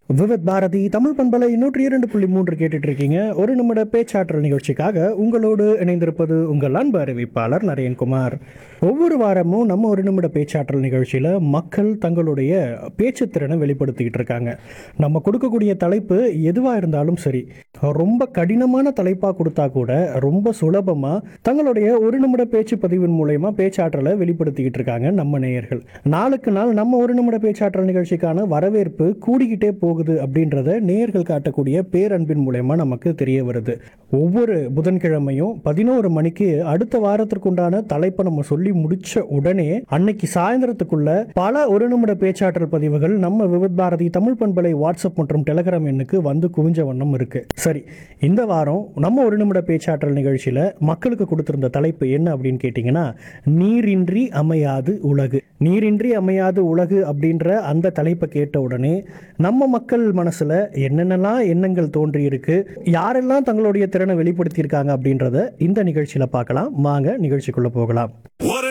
விவித் பாரதி தமிழ் பண்பலை நூற்றி இரண்டு புள்ளி மூன்று கேட்டுட்டு இருக்கீங்க ஒரு நிமிட பேச்சாற்றல் நிகழ்ச்சிக்காக உங்களோடு இணைந்திருப்பது உங்கள் அன்பு அறிவிப்பாளர் நரேன்குமார் ஒவ்வொரு வாரமும் நம்ம ஒரு நிமிட பேச்சாற்றல் நிகழ்ச்சியில் மக்கள் தங்களுடைய பேச்சுத்திறனை வெளிப்படுத்திக்கிட்டு இருக்காங்க நம்ம கொடுக்கக்கூடிய தலைப்பு எதுவாக இருந்தாலும் சரி ரொம்ப கடினமான தலைப்பாக கொடுத்தா கூட ரொம்ப சுலபமாக தங்களுடைய ஒரு நிமிட பேச்சு பதிவின் மூலயமா பேச்சாற்றலை வெளிப்படுத்திக்கிட்டு இருக்காங்க நம்ம நேயர்கள் நாளுக்கு நாள் நம்ம ஒரு நிமிட பேச்சாற்றல் நிகழ்ச்சிக்கான வரவேற்பு கூடிக்கிட்டே போகுது அப்படின்றத நேயர்கள் காட்டக்கூடிய பேரன்பின் மூலயமா நமக்கு தெரிய வருது ஒவ்வொரு புதன்கிழமையும் பதினோரு மணிக்கு அடுத்த வாரத்திற்குண்டான தலைப்பை நம்ம சொல்லி முடிச்ச உடனே அன்னைக்கு சாயந்தரத்துக்குள்ள பல ஒரு நிமிட பேச்சாற்றல் பதிவுகள் நம்ம விவித் பாரதி தமிழ் பண்பலை வாட்ஸ்அப் மற்றும் டெலகிராம் எண்ணுக்கு வந்து குவிஞ்ச வண்ணம் இருக்கு சரி இந்த வாரம் நம்ம ஒரு நிமிட பேச்சாற்றல் நிகழ்ச்சியில மக்களுக்கு கொடுத்திருந்த தலைப்பு என்ன அப்படின்னு கேட்டிங்கன்னா நீரின்றி அமையாது உலகு நீரின்றி அமையாது உலகு அப்படின்ற அந்த தலைப்பை கேட்ட உடனே நம்ம மக்கள் மனசுல என்னென்னலாம் எண்ணங்கள் தோன்றி இருக்கு யாரெல்லாம் தங்களுடைய திறனை வெளிப்படுத்தியிருக்காங்க அப்படின்றத இந்த நிகழ்ச்சியில பார்க்கலாம் வாங்க நிகழ்ச்சிக்குள்ள போகலாம் ஒரு